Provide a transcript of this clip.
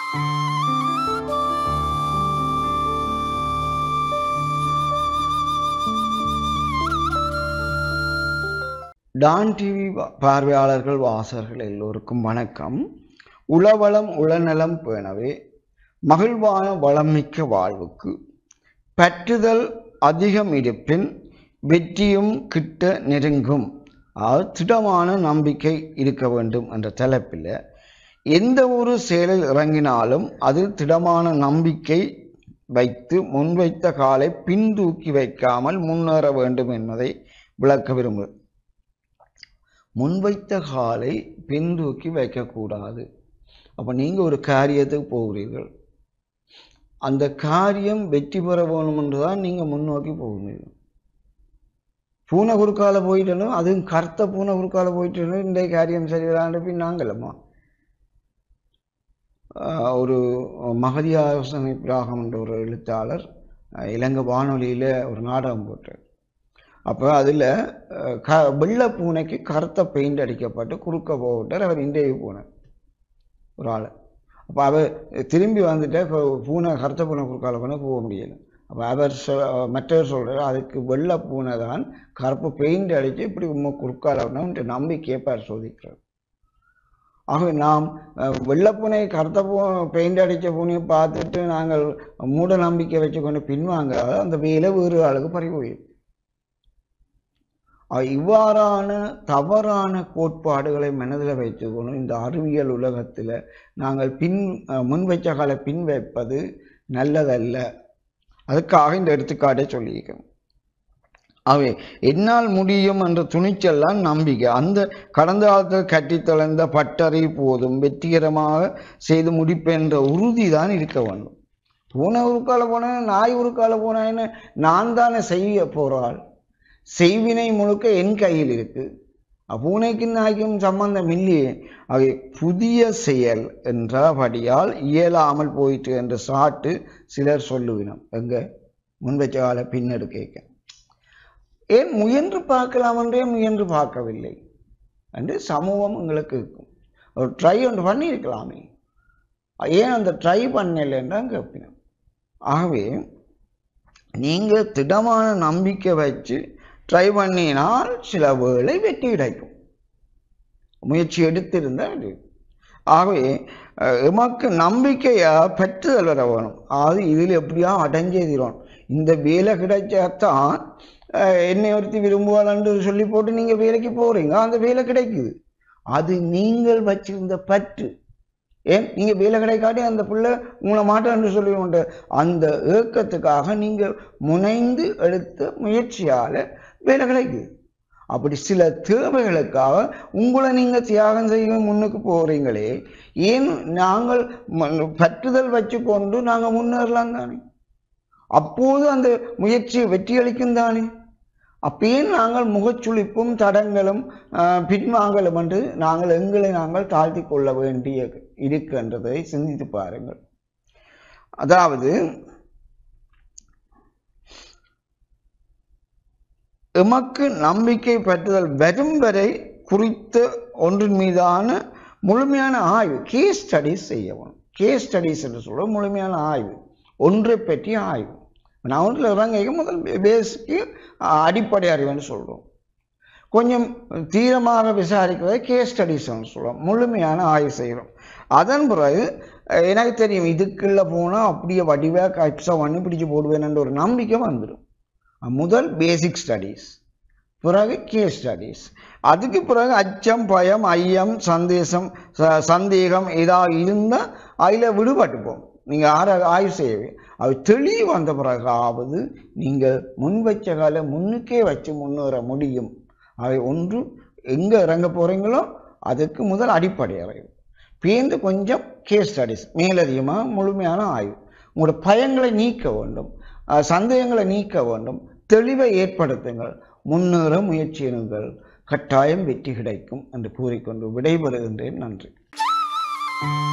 Don TV பார்வையாளர்கள் வாசகர்கள் எல்லோருக்கும் வணக்கம் உளவளம் உளநலம் பேணவே மகிழ்வான வளமிக்க வாழ்வுக்கு பற்றுதல் அதிகம் இருப்பின் வெற்றியும் கிட்ட நெருங்கும் அதாவது திடமான நம்பிக்கை இருக்க வேண்டும் என்ற தலைப்பில் எந்த ஒரு செயலில் இறங்கினாலும் அதில் திடமான நம்பிக்கை வைத்து முன்வைத்த காலை பின்தூக்கி வைக்காமல் முன்னேற வேண்டும் என்பதை விளக்க விரும்புகிறேன் முன்வைத்த காலை பின்தூக்கி வைக்கக்கூடாது அப்போ நீங்கள் ஒரு காரியத்துக்கு போகிறீர்கள் அந்த காரியம் வெற்றி பெற வேணும் என்று தான் நீங்கள் முன்னோக்கி போகிறீர்கள் பூனை குறுக்கால போயிட்டனும் அதுவும் கருத்த பூனை குறுக்கால போயிட்டனும் இந்த காரியம் சரியில்லான்னு பின் நாங்களம்மா ஆஹ் ஒரு மகதி ஆலோசனை பிராகம் என்ற ஒரு எழுத்தாளர் அஹ் இலங்கை வானொலியில் ஒரு நாடகம் போட்டார் அப்போ அதில் க வெள்ளை பூனைக்கு கருத்த பெயிண்ட் அடிக்கப்பட்டு குறுக்க போட்டார் அவர் இன்டர்வியூ போனார் ஒரு ஆள் அப்போ அவர் திரும்பி வந்துட்டு பூனை கருத்த பூனை குறுக்கால போனால் போக முடியல அப்போ அவர் சொ மற்றவர் சொல்கிறார் அதுக்கு வெள்ளை பூனை தான் கருப்பு பெயிண்ட் அடித்து இப்படி உண்மை குறுக்கால வரணும்ன்ற நம்பிக்கையை பரிசோதிக்கிறார் ஆகவே நாம் அஹ், வெள்ளைப்பூனை கருத்த பூ பெயிண்ட் அடித்த பூனையை பார்த்துட்டு நாங்கள் மூட நம்பிக்கை வச்சுக்கொண்டு பின்வாங்காத அந்த வேலை வேறு ஆளுக்கு பறி போயிடும் அஹ், இவ்வாறான தவறான கோட்பாடுகளை மனதில் வைத்துக்கொண்டு இந்த அறிவியல் உலகத்தில் நாங்கள் பின் அஹ், முன் வச்ச கால பின் வைப்பது நல்லதல்ல அதுக்காக இந்த எடுத்துக்காட்டை சொல்லியிருக்கேன் அவை என்னால் முடியும் என்ற துணிச்சல்லாம் நம்பிக்கை அந்த கடந்த காலத்தில் கட்டித் தொலைந்த பட்டறை போதும் வெற்றிகரமாக செய்து முடிப்பேன் என்ற உறுதி தான் இருக்க வேண்டும் பூனை உருக்கால போனேன் நாய் உருக்கால போனேன்னு நான் தானே செய்ய போறாள் செய்வினை முழுக்க என் கையில் இருக்கு பூனைக்கும் நாய்க்கும் சம்பந்தம் இல்லையே அவை புதிய செயல் என்றபடியால் இயலாமல் போயிற்று என்று சாட்டு சிலர் சொல்லுவினோம் எங்க முன்வச்ச கால பின்னெடு கேட்க ஏன் முயன்று பார்க்கலாம் என்றே முயன்று பார்க்கவில்லை என்று சமூகம் உங்களுக்கு இருக்கும் ஒரு ட்ரை ஒன்று பண்ணியிருக்கலாமே ஏன் அந்த ட்ரை பண்ணலைன்றான் கேட்பினோம் ஆகவே நீங்கள் திடமான நம்பிக்கை வச்சு ட்ரை பண்ணினால் சில வேளை வெற்றி கிடைக்கும் முயற்சி எடுத்திருந்தால் வெற்றி. ஆகவே அஹ், எமக்கு நம்பிக்கையை பெற்றுதல் வர வேணும் அது இதில் எப்படியா அடைஞ்சே தீரணும் இந்த வேலை கிடைச்சாதான் அஹ், என்னை ஒருத்தி விரும்புவாள்னு சொல்லி போட்டு நீங்கள் வேலைக்கு போகிறீங்க அந்த வேலை கிடைக்குது அது நீங்கள் வச்சிருந்த பற்று ஏன் நீங்க வேலை கிடைக்காட்டி அந்த பிள்ளை உங்களை மாட்டேன்னு சொல்லி கொண்டு அந்த ஏக்கத்துக்காக நீங்க முனைந்து எடுத்த முயற்சியால வேலை கிடைக்குது அப்படி சில தேவைகளுக்காக உங்களை நீங்க தியாகம் செய்ய முன்னுக்கு போறீங்களே ஏன் நாங்கள் ம- பற்றுதல் வச்சுக்கொண்டு நாங்க முன்னேறலாம் தானே அப்போது அந்த முயற்சி வெற்றியளிக்கும் தானே அப்பயே நாங்கள் முகச்சுளிப்பும் தடங்களும் ஆஹ், பின்வாங்கலும் என்று நாங்கள் எங்களை நாங்கள் தாழ்த்தி கொள்ள வேண்டிய இருக்கின்றதை சிந்தித்து பாருங்கள் அதாவது எமக்கு நம்பிக்கை பற்றுதல் வரும் வரை குறித்த ஒன்றின் மீதான முழுமையான ஆய்வு கேஸ் ஸ்டடிஸ் செய்யவும் கேஸ் ஸ்டடிஸ் என்று சொல்ற முழுமையான ஆய்வு ஒன்றை பற்றிய ஆய்வு நான் ஒன்றில் இறங்க முதல் பேஸுக்கு அடிப்படை அறிவுன்னு சொல்றோம் கொஞ்சம் தீவிரமாக விசாரிக்கிறதை கேஸ் ஸ்டடிஸ்னு சொல்றோம் முழுமையான ஆய்வு செய்கிறோம் அதன் பிறகு அஹ், எனக்கு தெரியும் இதுக்குள்ள போனால் அப்படியே வடிவாக கைப்ஸாக பண்ணி பிடிச்சு போடுவேன்ன்ற ஒரு நம்பிக்கை வந்துடும் முதல் பேசிக் ஸ்டடீஸ் பிறகு கேஸ் ஸ்டடீஸ் அதுக்கு பிறகு அச்சம் பயம் ஐயம் சந்தேசம் ச- சந்தேகம் ஏதாவது இருந்தால் அதில் விடுபட்டுப்போம் நீங்கள் ஆர ஆய்வு செய்யவே அது தெளிவு வந்த பிறகாவது நீங்கள் முன் வச்ச கால முன்னுக்கே வச்சு முன்னேற முடியும் அவை ஒன்று எங்கே இறங்க போகிறீங்களோ அதுக்கு முதல் அடிப்படை அறிவு பேர்ந்து கொஞ்சம் கேஸ் ஸ்டடிஸ் மேலதிகமாக முழுமையான ஆய்வு உங்களோட பயங்களை நீக்க வேண்டும் அஹ், சந்தேகங்களை நீக்க வேண்டும் தெளிவை ஏற்படுத்துங்கள் முன்னேற முயற்சியுங்கள் கட்டாயம் வெற்றி கிடைக்கும் என்று கூறிக்கொண்டு விடைபெறுகின்றேன் நன்றி